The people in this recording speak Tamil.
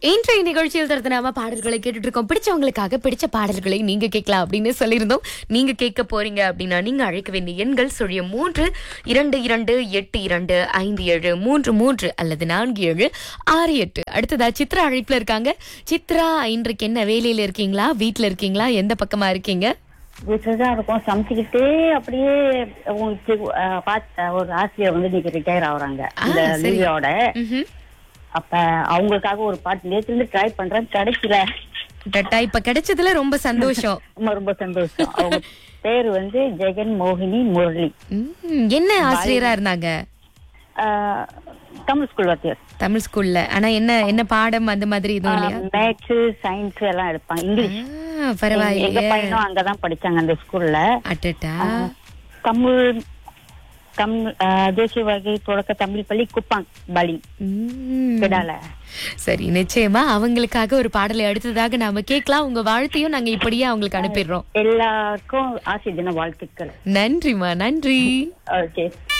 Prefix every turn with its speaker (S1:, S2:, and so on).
S1: இன்றைய நிகழ்ச்சியில் தரத்து நாம பாடல்களை கேட்டுட்டு இருக்கோம் பிடிச்சவங்களுக்காக பிடிச்ச பாடல்களை நீங்க கேட்கலாம் அப்படின்னு சொல்லியிருந்தோம் நீங்க கேட்க போறீங்க அப்படின்னா நீங்க அழைக்க வேண்டிய எண்கள் சுழிய மூன்று இரண்டு இரண்டு எட்டு இரண்டு ஐந்து ஏழு மூன்று மூன்று அல்லது நான்கு ஏழு ஆறு எட்டு அடுத்ததா சித்ரா அழைப்புல இருக்காங்க சித்ரா இன்றைக்கு என்ன வேலையில இருக்கீங்களா வீட்ல இருக்கீங்களா எந்த பக்கமா இருக்கீங்க
S2: வீட்டில் தான் இருக்கும் சமைச்சுக்கிட்டே அப்படியே உங்களுக்கு அஹ், பார்த்த ஒரு ஆசிரியர் வந்து இன்னைக்கு ரிட்டையர் ஆகுறாங்க இந்த
S1: ஆ, சரி.
S2: லீவோட
S1: ம்ஹும்.
S2: அப்ப அவங்களுக்காக ஒரு பாட்டு நேத்துல இருந்து ட்ரை பண்றேன் கிடைக்கல
S1: டட்டா இப்ப கிடைச்சதுல ரொம்ப சந்தோஷம்
S2: ரொம்ப ரொம்ப சந்தோஷம் அவங்க பேரு வந்து ஜெகன் மோகினி முரளி
S1: ம், என்ன ஆசிரியரா இருந்தாங்க
S2: அஹ், தமிழ் ஸ்கூல் வாத்தியார்
S1: தமிழ் ஸ்கூல்ல ஆனா என்ன என்ன பாடம் அந்த மாதிரி எதுவும் இல்லையா
S2: மேத்ஸ் சயின்ஸ் எல்லாம் எடுப்பாங்க இங்கிலீஷ்
S1: ஆ,
S2: எங்க
S1: பரவாயில்லையே
S2: பையனும் அங்கதான் படிச்சாங்க அந்த ஸ்கூல்ல
S1: அட்டட்டா
S2: தமிழ் தமிழ் அஹ், தேசிய வகை தொடக்க தமிழ் பள்ளி குப்பாங் பலி
S1: ம்.
S2: விடால
S1: சரி நிச்சயமா அவங்களுக்காக ஒரு பாடலை அடுத்ததாக நாம கேட்கலாம் உங்க வாழ்த்தையும் நாங்க இப்படியே அவங்களுக்கு அனுப்பிடுறோம்
S2: எல்லாருக்கும் ஆசிரியர் தின வாழ்த்துக்கள்
S1: நன்றிமா நன்றி
S2: ஓகே